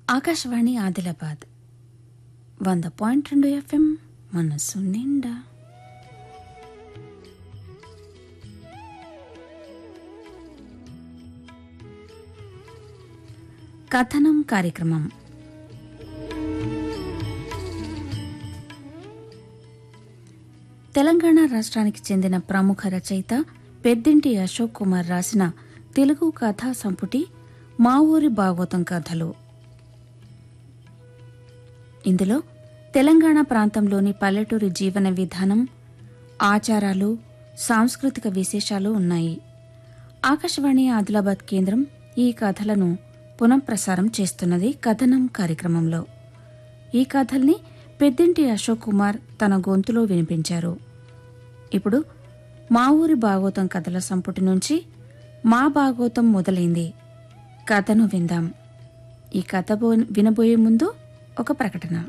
ఆకాశవాణి ఆదిలాబాద్ వంద పాయింట్ రెండు ఎఫ్ఎం మనస్సు నిండా కథనం కార్యక్రమం తెలంగాణ రాష్ట్రానికి చెందిన ప్రముఖ రచయిత పెద్దింటి అశోక్ కుమార్ రాసిన తెలుగు కథా సంపుటి మా ఊరి భాగవతం కథలు ఇందులో తెలంగాణ ప్రాంతంలోని పల్లెటూరి జీవన విధానం ఆచారాలు సాంస్కృతిక విశేషాలు ఉన్నాయి ఆకాశవాణి ఆదిలాబాద్ కేంద్రం ఈ కథలను పునఃప్రసారం చేస్తున్నది కథనం కార్యక్రమంలో ఈ కథల్ని పెద్దింటి అశోక్ కుమార్ తన గొంతులో వినిపించారు ఇప్పుడు మా ఊరి భాగవతం కథల సంపుటి నుంచి మా భాగవతం మొదలైంది కథను విందాం ఈ కథ బో- వినబోయే ముందు ఒక ప్రకటన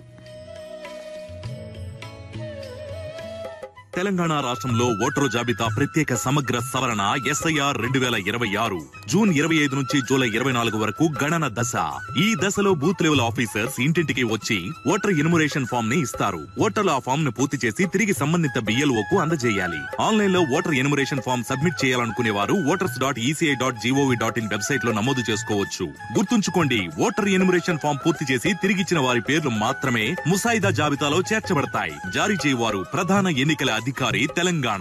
తెలంగాణ రాష్ట్రంలో ఓటరు జాబితా ప్రత్యేక సమగ్ర సవరణ ఎస్ఐఆర్ రెండు వేల ఇరవై ఆరు జూన్ ఇరవై ఐదు నుంచి జూలై ఇరవై నాలుగు వరకు గణన దశ ఈ దశలో బూత్ లెవెల్ ఆఫీసర్స్ ఇంటింటికి వచ్చి ఓటర్ ఇనుమరేషన్ ఫామ్ ని ఇస్తారు ఓటర్లు ఆ ఫామ్ ను పూర్తి చేసి తిరిగి సంబంధిత బిఎల్ఓ కు అందజేయాలి ఆన్లైన్ లో ఓటర్ ఎనుమరేషన్ ఫామ్ సబ్మిట్ చేయాలనుకునే వారు voters dot ECI dot GOV dot in website లో నమోదు చేసుకోవచ్చు గుర్తుంచుకోండి ఓటర్ ఎనుమరేషన్ ఫామ్ పూర్తి చేసి తిరిగిచ్చిన వారి పేర్లు మాత్రమే ముసాయిదా జాబితాలో చేర్చబడతాయి జారీ చేయవారు ప్రధాన ఎన్నికల అధికారి తెలంగాణ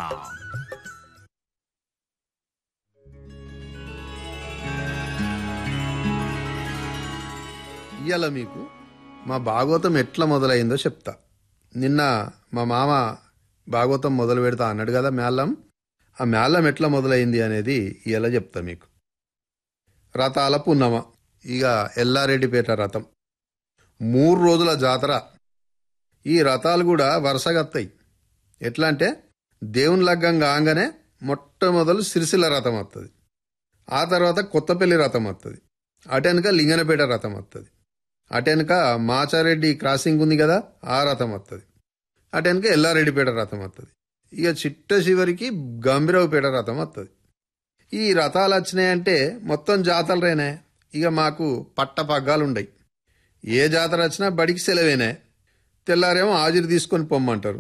ఇయ్యాల మీకు మా భాగవతం ఎట్లా మొదలైందో చెప్తా నిన్న మా మామ భాగవతం మొదలు పెడతా అన్నాడు కదా మేళం ఆ మేళం ఎట్లా మొదలైంది అనేది ఇయ్యాల చెప్తా మీకు రథాల పున్నమ ఇక ఎల్లారెడ్డిపేట రథం మూడు రోజుల జాతర ఈ రథాలు కూడా వరుసగా వస్తాయి ఎట్లా అంటే దేవుని లగ్గం కాగానే మొట్టమొదలు సిరిసిల్ల రథం వస్తుంది ఆ తర్వాత కొత్తపల్లి రథం వస్తుంది అటెనక లింగనపేట రథం వస్తుంది అటెనక మాచారెడ్డి క్రాసింగ్ ఉంది కదా ఆ రథం వస్తుంది అటెనక ఎల్లారెడ్డిపేట రథం వస్తుంది ఇక చిట్ట చివరికి గంభీరావుపేట రథం వస్తుంది ఈ రథాలు వచ్చినాయంటే మొత్తం జాతరలేనే ఇక మాకు పట్ట పగ్గాలు ఉండయి ఏ జాతర వచ్చినా బడికి సెలవేనే తెల్లారేమో హాజరు తీసుకొని పొమ్మంటారు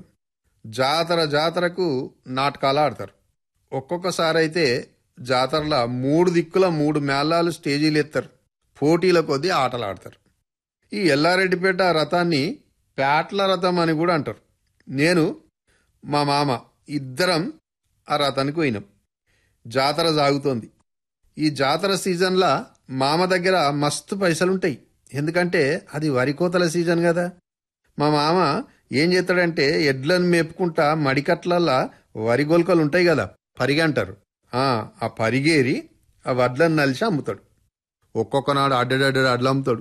జాతర జాతరకు నాటకాలు ఆడతారు ఒక్కొక్కసారి అయితే జాతరలో మూడు దిక్కుల మూడు మేళాలు స్టేజీలు ఎత్తారు పోటీల కొద్దీ ఆటలు ఆడతారు ఈ ఎల్లారెడ్డిపేట రథాన్ని పేట్ల రథం అని కూడా అంటారు నేను మా మామ ఇద్దరం ఆ రథానికి పోయినాం జాతర సాగుతోంది ఈ జాతర సీజన్లా మామ దగ్గర మస్తు పైసలుంటాయి ఎందుకంటే అది వరి కోతల సీజన్ కదా మా మామ ఏం చేస్తాడంటే ఎడ్లను మేపుకుంటా మడికట్లల్లా వరి గొలకలు ఉంటాయి కదా పరిగి అంటారు ఆ ఆ పరిగేరి ఆ వడ్లను నలిసి అమ్ముతాడు ఒక్కొక్క నాడు అడ్డడడ్డ అడ్లు అమ్ముతాడు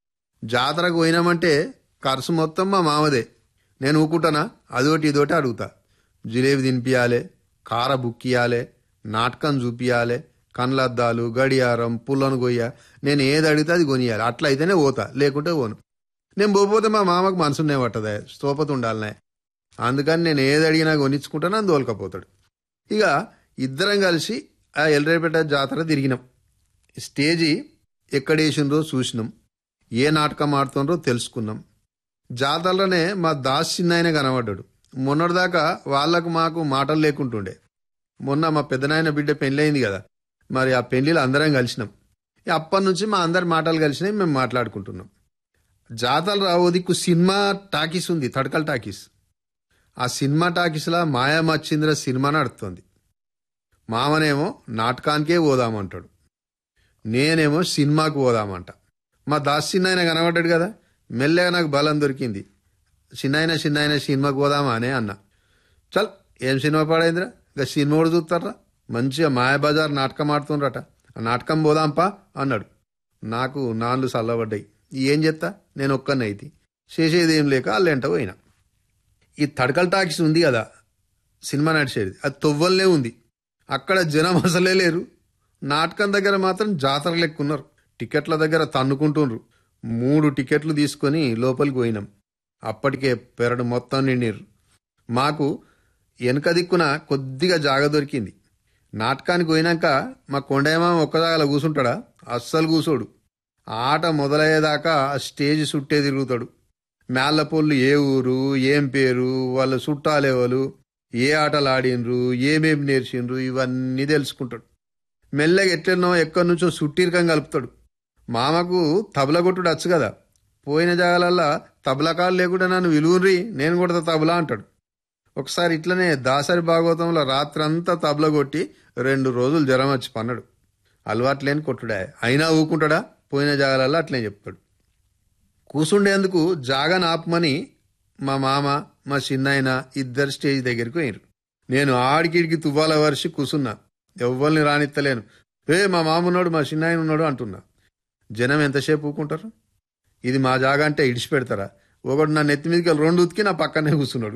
జాతరకు పోయినామంటే ఖర్చు మొత్తం మా మామదే నేను ఊకుంటానా అదోటి ఇదోటి అడుగుతా జిలేబీ తినిపియాలి కార బుక్కియాలి నాటకం చూపియాలి కండ్లద్దాలు గడియారం పుల్లను కొయ్య నేను ఏది అడిగితే అది కొనియాలి అట్లా అయితేనే పోతా లేకుంటే పోను నేను పోతే మా మామకు మనసునే పట్టదా స్తోపత ఉండాలనే అందుకని నేను ఏది అడిగినా కొనిచ్చుకుంటాను అని దోలకపోతాడు ఇక ఇద్దరం కలిసి ఆ ఎల్లరేపేట జాతర తిరిగినాం స్టేజి ఎక్కడేసిండ్రో చూసినాం ఏ నాటకం ఆడుతుండ్రో తెలుసుకున్నాం జాతరలోనే మా దాస్ చిన్నాయన కనబడ్డాడు మొన్నటిదాకా వాళ్ళకు మాకు మాటలు లేకుంటుండే మొన్న మా పెద్దనాయన బిడ్డ పెళ్ళయింది కదా మరి ఆ పెళ్లిలో అందరం కలిసినాం ఇక అప్పటి నుంచి మా అందరి మాటలు కలిసినాయి మేము మాట్లాడుకుంటున్నాం జాతర రావో దిక్కు సినిమా టాకీస్ ఉంది తడకల్ టాకీస్ ఆ సినిమా టాకీస్లా మాయా మచ్చింద్ర సినిమా నడుస్తుంది మామనేమో నాటకానికే పోదామంటాడు నేనేమో సినిమాకు పోదామంట మా దాస్ చిన్నాయన కనబడ్డాడు కదా మెల్లగా నాకు బలం దొరికింది చిన్నాయన చిన్నాయన సినిమాకు పోదామా అనే అన్న చల్ ఏం సినిమా పాడైందిరా ఇక సినిమా కూడా చూస్తారా మంచిగా మాయాబజార్ నాటకం ఆడుతుండ్రట ఆ నాటకం పోదాంపా అన్నాడు నాకు నాన్లు చల్లబడ్డాయి ఏం చెత్తా నేను ఒక్కనే అయితే చేసేది ఏం లేక వాళ్ళెంట పోయినా ఈ తడకల్ టాకీస్ ఉంది కదా సినిమా నడిచేది అది తొవ్వలనే ఉంది అక్కడ జనం అసలే లేరు నాటకం దగ్గర మాత్రం జాతర లెక్కున్నారు టికెట్ల దగ్గర తన్నుకుంటుండ్రు మూడు టికెట్లు తీసుకొని లోపలికి పోయినాం అప్పటికే పెరడు మొత్తం నిండిర్రు మాకు వెనుక దిక్కున కొద్దిగా జాగ దొరికింది నాటకానికి పోయినాక మా కొండయమామ ఒక్కదాగల కూసుంటాడా అస్సలు కూసోడు ఆట మొదలయ్యేదాకా ఆ స్టేజ్ చుట్టే తిరుగుతాడు మేళ్ళపొల్లు ఏ ఊరు ఏం పేరు వాళ్ళ చుట్టాలేవలు ఏ ఆటలు ఆడినరు ఏమేమి నేర్చిండ్రు ఇవన్నీ తెలుసుకుంటాడు మెల్లగా ఎట్లనో ఎక్కడి నుంచో సుట్టీరకం కలుపుతాడు మామకు తబల కొట్టుడు వచ్చు కదా పోయిన జాగాలల్లా తబలకాలు లేకుండా నన్ను విలువురి నేను కొడతా తబలా అంటాడు ఒకసారి ఇట్లనే దాసరి భాగవతంలో రాత్రంతా తబల కొట్టి రెండు రోజులు జ్వరం వచ్చి పన్నాడు అలవాట్లేని కొట్టుడా అయినా ఊకుంటాడా పోయిన జాగాలల్లో అట్లే చెప్తాడు కూసుండేందుకు జాగన్ ఆపమని మా మామ మా చిన్నాయన ఇద్దరు స్టేజ్ దగ్గరికి పోయినారు నేను ఆడికిడికి తువ్వాల వరిసి కూసున్నా ఎవ్వరిని రానిత్తలేను ఏ మా మామ ఉన్నాడు మా చిన్నాయన ఉన్నాడు అంటున్నా జనం ఎంతసేపు ఊకుంటారు ఇది మా జాగా అంటే ఇడిచి పెడతారా ఒకడు నా నెత్తి మీదకి వెళ్ళి రెండు ఉతికి నా పక్కనే కూర్చున్నాడు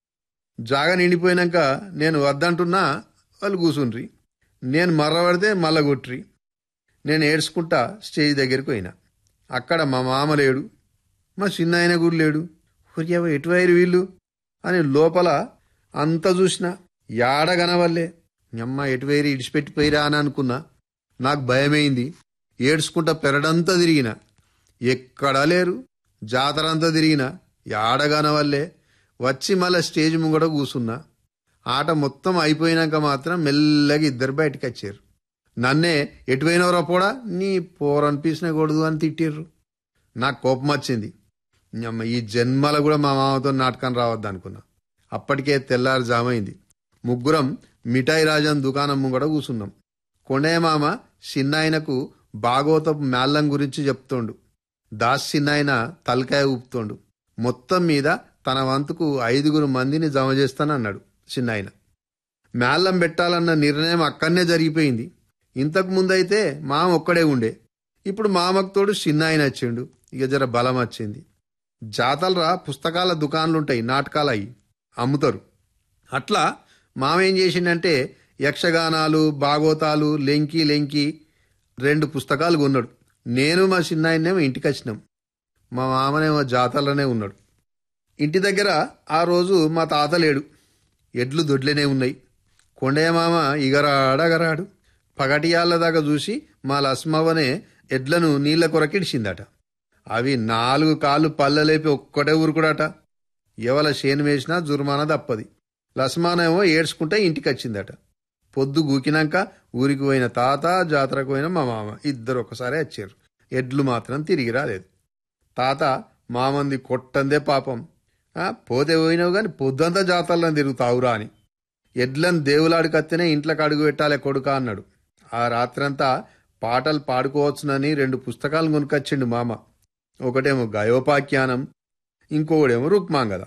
జాగా నిండిపోయినాక నేను వద్దంటున్నా వాళ్ళు కూసుండ్రి నేను మర్రబడితే మళ్ళా కొట్రి నేను ఏడ్చుకుంటా స్టేజ్ దగ్గరికి పోయినా అక్కడ మా మామ లేడు మా చిన్న ఆయన కూడా లేడు హుర్యావ ఎటువైరు వీళ్ళు అని లోపల అంత చూసిన యాడ కనవల్లే అమ్మ ఎటువైరు ఇడిచిపెట్టిపోయిరా అని అనుకున్నా నాకు భయమైంది ఏడ్చుకుంటా పెరడంతా తిరిగిన ఎక్కడా లేరు జాతర అంతా తిరిగిన యాడ కనవల్లే వచ్చి మళ్ళీ స్టేజ్ ముంగట కూసున్నా ఆట మొత్తం అయిపోయినాక మాత్రం మెల్లగా ఇద్దరు బయటకు వచ్చారు నన్నే ఎటువైనవరా పోడా నీ పోరనిపించినకూడదు అని తిట్టిర్రు నాకు కోపం వచ్చింది అమ్మ ఈ జన్మల కూడా మా మామతో నాటకం రావద్దు అనుకున్నా అప్పటికే తెల్లారు జామైంది ముగ్గురం మిఠాయి రాజన్ దుకాణం ముంగడ కూసున్నాం కొండయ్య మామ చిన్నాయనకు భాగవతపు మేళ్ళం గురించి చెప్తోండు దాస్ చిన్నాయన తలకాయ ఊపుతోండు మొత్తం మీద తన వంతుకు ఐదుగురు మందిని జమ చేస్తానన్నాడు చిన్నాయన మేళ్ళం పెట్టాలన్న నిర్ణయం అక్కడనే జరిగిపోయింది ఇంతకు ముందైతే మామ ఒక్కడే ఉండే ఇప్పుడు మామకు తోడు చిన్నాయన వచ్చిండు ఇక జర బలం వచ్చింది జాతరరా పుస్తకాల దుకాన్లుంటాయి నాటకాలు అయి అమ్ముతారు అట్లా మామ ఏం చేసిండంటే యక్షగానాలు భాగవతాలు లెంకి లెంకి రెండు పుస్తకాలు కొన్నాడు నేను మా చిన్నాయనేమో ఇంటికి వచ్చినాం మా మామనేమో జాతరలోనే ఉన్నాడు ఇంటి దగ్గర ఆ రోజు మా తాత లేడు ఎడ్లు దొడ్లేనే ఉన్నాయి కొండయ్య మామ ఇగరాడగరాడు పగటియాళ్ళ దాకా చూసి మా లస్మవ్వనే ఎడ్లను నీళ్ల కొరకిడిచిందట అవి నాలుగు కాళ్ళు పళ్ళలేపి ఒక్కటే ఊరుకుడట ఎవల చేను వేసినా జుర్మానా తప్పది లస్మానేమో ఏడ్చుకుంటే ఇంటికి వచ్చిందట పొద్దు గూకినాక ఊరికి పోయిన తాత జాతరకు పోయిన మా మామ ఇద్దరు ఒకసారి వచ్చారు ఎడ్లు మాత్రం తిరిగి రాలేదు తాత మామంది కొట్టందే పాపం ఆ, పోతే పోయినావు గాని పొద్దంతా జాతరలను తిరుగుతావురా అని ఎడ్లను దేవులాడికత్తేనే ఇంట్లోకి అడుగు పెట్టాలే కొడుక అన్నాడు ఆ రాత్రంతా పాటలు పాడుకోవచ్చునని రెండు పుస్తకాలు కొనుకొచ్చిండు మామ ఒకటేమో గయోపాఖ్యానం ఇంకొకడేమో రుక్మాంగద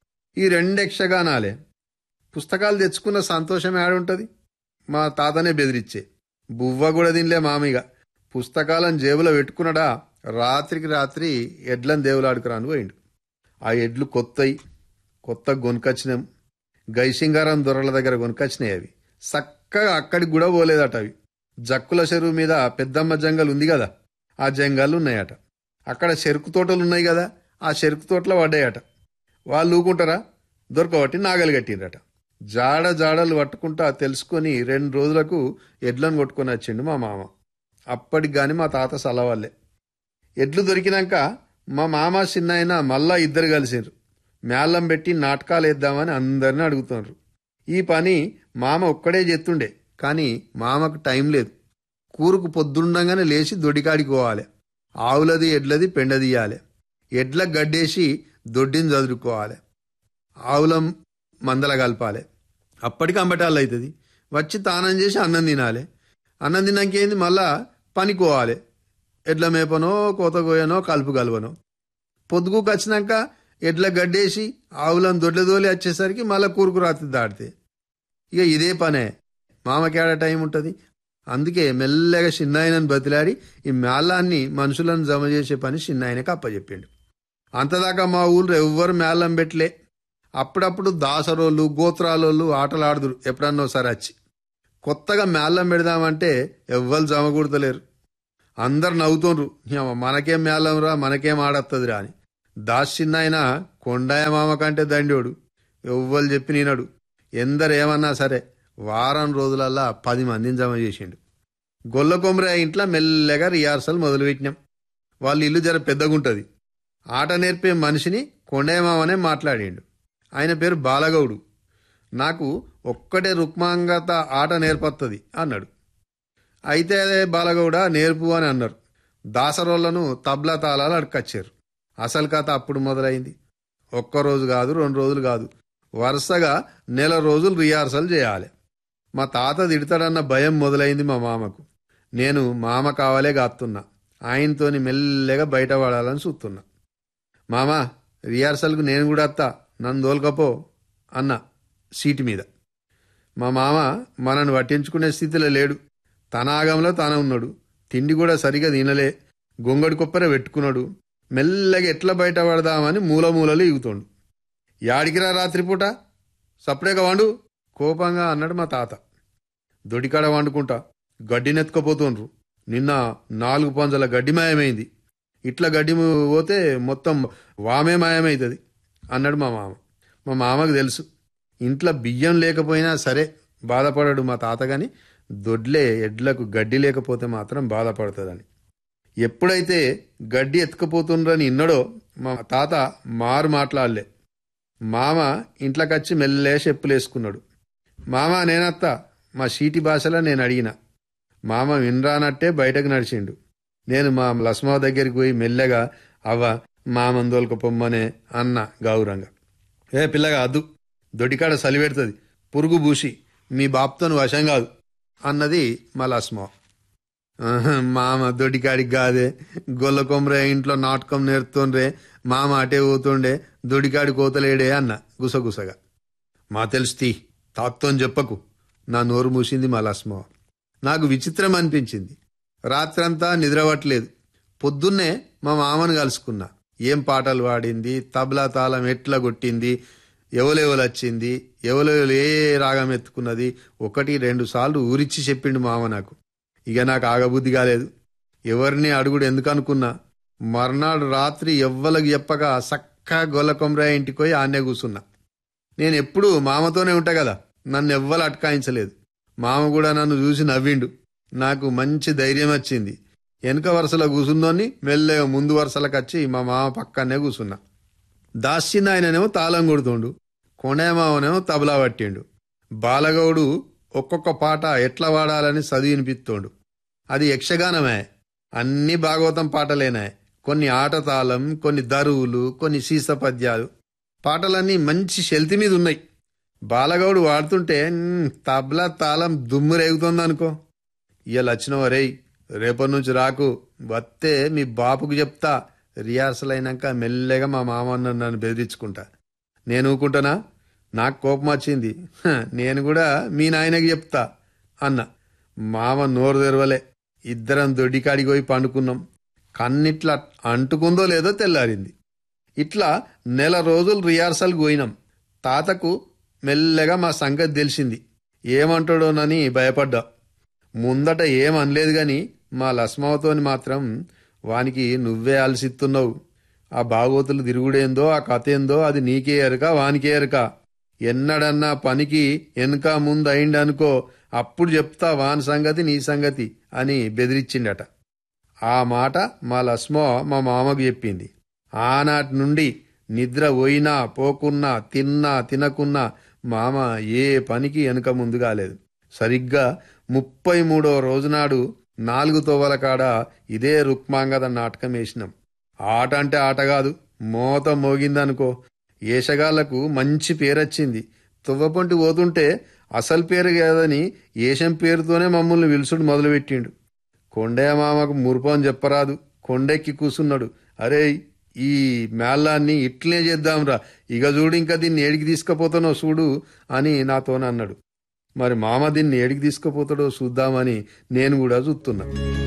ఈ రెండు యక్షగానాలే పుస్తకాలు తెచ్చుకున్న సంతోషం ఏడుంటది మా తాతనే బెదిరిచ్చే బువ్వ కూడా తినలే మామిగా పుస్తకాలను జేబులో పెట్టుకున్నాడా రాత్రికి రాత్రి ఎడ్లను దేవులాడుకురాను పోయిండు ఆ ఎడ్లు కొత్తయి కొత్త కొనుకొచ్చినాం గైసింగారం దొరల దగ్గర కొనుకొచ్చినాయి అవి చక్కగా అక్కడికి కూడా పోలేదట అవి జక్కుల చెరువు మీద పెద్దమ్మ జంగల్ ఉంది కదా ఆ జంగాలు ఉన్నాయట అక్కడ చెరుకు తోటలు ఉన్నాయి కదా ఆ చెరుకు తోటలో పడ్డాయట వాళ్ళు ఊకుంటారా దొరకబట్టి నాగలి కట్టిండ్రట జాడ జాడలు పట్టుకుంటా తెలుసుకొని రెండు రోజులకు ఎడ్లను కొట్టుకొని వచ్చిండు మా మామ అప్పటికి గాని మా తాత సలవాళ్ళే ఎడ్లు దొరికినాక మా మామ చిన్నాయన మళ్ళా ఇద్దరు కలిసిండ్రు మేళం పెట్టి నాటకాలు వేద్దామని అందరిని అడుగుతున్నారు ఈ పని మామ ఒక్కడే చేస్తుండే కానీ మామకు టైం లేదు కూరుకు పొద్దుండగానే లేచి దొడికాడికి పోవాలి ఆవులది ఎడ్లది పెండదీయాలి ఎడ్ల గడ్డేసి దొడ్డిని చదువుకోవాలి ఆవులం మందల కలపాలి అప్పటికి అంబటాలు అవుతుంది వచ్చి తానం చేసి అన్నం తినాలి అన్నం తిన్నాక ఏంది మళ్ళా పనికోవాలి ఎడ్ల మేపనో కోత కోయనో కలుపు కలవనో పొద్దుకు వచ్చినాక ఎడ్ల గడ్డేసి ఆవులను దొడ్ల దోలి వచ్చేసరికి మళ్ళా కూరుకు రాత్రి దాడితే ఇక ఇదే పనే మామకేడ టైం ఉంటుంది అందుకే మెల్లగా చిన్నాయనని బతిలాడి ఈ మేళాన్ని మనుషులను జమ చేసే పని చిన్నాయనకి అప్పచెప్పిండు అంతదాకా మా ఊళ్ళో ఎవ్వరు మేళం పెట్టలే అప్పుడప్పుడు దాసరోళ్ళు గోత్రాలోళ్ళు ఆటలు ఆడుదురు ఎప్పుడన్నా ఒకసారి వచ్చి కొత్తగా మేళం పెడదామంటే ఎవ్వరు జమ కుడతలేరు అందరు నవ్వుతుండ్రు "ఏమ, మనకేం మేళం రా మనకేం ఆడత్తదిరా అని దాస్ చిన్నాయన కొండాయ మామ కంటే దండోడు ఎవ్వరు చెప్పి నేనడు ఎందరు ఏమన్నా సరే వారం రోజులల్లా పది మందిని జమ చేసిండు గొల్ల కొమరే ఇంట్లో మెల్లగా రిహార్సల్ మొదలుపెట్టినాం వాళ్ళ ఇల్లు జర పెద్దగుంటది ఆట నేర్పే మనిషిని కొండేమావనే మాట్లాడిండు ఆయన పేరు బాలగౌడు నాకు ఒక్కటే రుక్మాంగత ఆట నేర్పత్తది అన్నాడు అయితే బాలగౌడ నేర్పు అని అన్నారు దాసరోళ్లను తబ్లా తాళాలు అడకచ్చారు అసలు కథ అప్పుడు మొదలైంది ఒక్కరోజు కాదు రెండు రోజులు కాదు వరుసగా నెల రోజులు రిహార్సల్ చేయాలి మా తాత తిడతాడన్న భయం మొదలైంది మా మామకు నేను మామ కావాలే గాతున్నా ఆయనతోని మెల్లగా బయటపడాలని చూస్తున్నా మామ రిహార్సల్కు నేను కూడా అత్తా నన్ను దోల్కపో అన్న సీటు మీద మా మామ మనను పట్టించుకునే స్థితిలో లేడు తన ఆగంలో తాను ఉన్నాడు తిండి కూడా సరిగా తినలే గొంగడి కొప్పర పెట్టుకున్నాడు మెల్లగా ఎట్లా బయటపడదామని మూల మూలలు ఇగుతోండు యాడికిరా రాత్రిపూట సప్పుడేగా వండు కోపంగా అన్నాడు మా తాత దొడికాడ వండుకుంటా గడ్డి నెత్తుకపోతుండ్రు నిన్న నాలుగు పంజల గడ్డి మాయమైంది ఇట్లా గడ్డి పోతే మొత్తం వామే మాయమవుతుంది అన్నాడు మా మామ మా మామకు తెలుసు ఇంట్లో బియ్యం లేకపోయినా సరే బాధపడడు మా తాత గాని దొడ్లే ఎడ్లకు గడ్డి లేకపోతే మాత్రం బాధపడుతుందని ఎప్పుడైతే గడ్డి ఎత్తుకుపోతుండ్రని ఇన్నడో మా తాత మారు మాట్లాడలే మామ ఇంట్లోకొచ్చి మెల్లే చెప్పులేసుకున్నాడు మామ నేనత్త మా షీటి భాషలో నేను అడిగిన మామ వినరానట్టే బయటకు నడిచిండు నేను మా లస్మా దగ్గరికి పోయి మెల్లగా అవ్వ మామందోలకు పొమ్మనే అన్న గౌరంగా ఏ పిల్లగా అద్దు దొడికాడ సలిపెడుతుంది పురుగు బూసి మీ బాప్తోను వశం కాదు అన్నది మా లస్మా ఆహా, మామ దొడికాడికి కాదే గొల్ల కొమ్మరే ఇంట్లో నాటకం నేర్తుండ్రే మామ అటే పోతుండే దొడికాడి కోతలేడే అన్న గుసగుసగా మా తెలుస్తీ తాత్తోని చెప్పకు నా నోరు మూసింది మా లస్మా నాకు విచిత్రం అనిపించింది రాత్రంతా నిద్రపట్టలేదు పొద్దున్నే మా మామను కలుసుకున్నా ఏం పాటలు పాడింది తబలా తాళం ఎట్లా కొట్టింది ఎవలెవలు వచ్చింది ఎవలెవలు ఏ రాగం ఎత్తుకున్నది ఒకటి రెండు సార్లు ఊరిచ్చి చెప్పిండు మామ నాకు ఇక నాకు ఆగబుద్ధి కాలేదు ఎవరిని అడుగుడు ఎందుకు అనుకున్నా మర్నాడు రాత్రి ఎవ్వలకు చెప్పక సక్క గొల్ల కొమరాయ ఇంటికి పోయి ఆన్నే కూసున్నా నేను ఎప్పుడూ మామతోనే ఉంటా కదా నన్ను ఎవ్వరు అటకాయించలేదు మామ కూడా నన్ను చూసి నవ్విండు నాకు మంచి ధైర్యం వచ్చింది వెనుక వరుసలో కూసుందోని మెల్లగా ముందు వరుసలకు వచ్చి మా మామ పక్కనే కూసున్నా దాస్చిన ఆయననేమో తాళం కొడుతుండు కొనేమావనేమో తబలా పట్టిండు బాలగౌడు ఒక్కొక్క పాట ఎట్లా వాడాలని చదివినిపిస్తోండు అది యక్షగానమే అన్ని భాగవతం పాటలేనా కొన్ని ఆటతాళం కొన్ని దరువులు కొన్ని సీస పద్యాలు పాటలన్నీ మంచి శెల్తి మీద ఉన్నాయి బాలగౌడు వాడుతుంటే "మ్, తబలా తాళం దుమ్ము రేగుతోందనుకో ఇవాళ వచ్చినవ రేయ్ రేపటి నుంచి రాకు వస్తే మీ బాపుకు చెప్తా రిహార్సల్ అయినాక మెల్లగా మా మామ నన్ను బెదిరించుకుంటా నేను ఊకుంటానా నాకు కోపం వచ్చింది "హ, నేను కూడా మీ నాయనకి చెప్తా అన్న మామ నోరు తెరవలే ఇద్దరం దొడ్డికాడికి పోయి పండుకున్నాం కన్నిట్లా అంటుకుందో లేదో తెల్లారింది ఇట్లా నెల రోజులు రిహార్సల్ పోయినాం తాతకు మెల్లగా మా సంగతి తెలిసింది ఏమంటాడోనని భయపడ్డా ముందట ఏం అనలేదు గాని మా లస్మావతోని మాత్రం వానికి నువ్వే అలసిస్తున్నావు ఆ బాగోతులు తిరుగుడేందో ఆ కథ ఏందో అది నీకే ఎరక వానికే ఎరక ఎన్నడన్నా పనికి వెనక ముందు అయిండనుకో అప్పుడు చెప్తా వాని సంగతి నీ సంగతి అని బెదిరించిండట ఆ మాట మా లస్మో మా మామకు చెప్పింది ఆనాటి నుండి నిద్ర పోయినా పోకున్నా తిన్నా తినకున్నా మామ ఏ పనికి వెనుక ముందు కాలేదు సరిగ్గా ముప్పై మూడో రోజునాడు నాలుగు తోవల కాడ ఇదే రుక్మాంగద నాటకం వేసినాం ఆట అంటే ఆట కాదు మోత మోగిందనుకో ఏషగాళ్లకు మంచి పేరొచ్చింది తువ్వపొంటి పోతుంటే అసలు పేరు కాదని ఏషం పేరుతోనే మమ్మల్ని విలుసుడు మొదలుపెట్టిండు కొండయ్య మామకు మురుపం చెప్పరాదు కొండెక్కి కూసున్నాడు అరే ఈ మేళాన్ని ఇట్లనే చేద్దాంరా ఇక చూడు ఇంకా దీన్ని ఏడికి తీసుకుపోతానో చూడు అని నాతోనన్నాడు మరి మామ దీన్ని ఏడికి తీసుకుపోతాడో చూద్దామని నేను కూడా చూస్తున్నా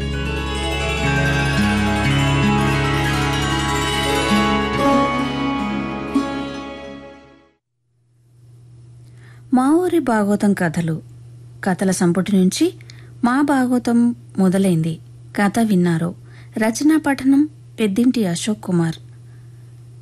మా ఊరి భాగవతం కథలు కథల సంపుటి నుంచి మా భాగవతం మొదలైంది కథ విన్నారు రచనా పఠనం పెద్దింటి అశోక్ కుమార్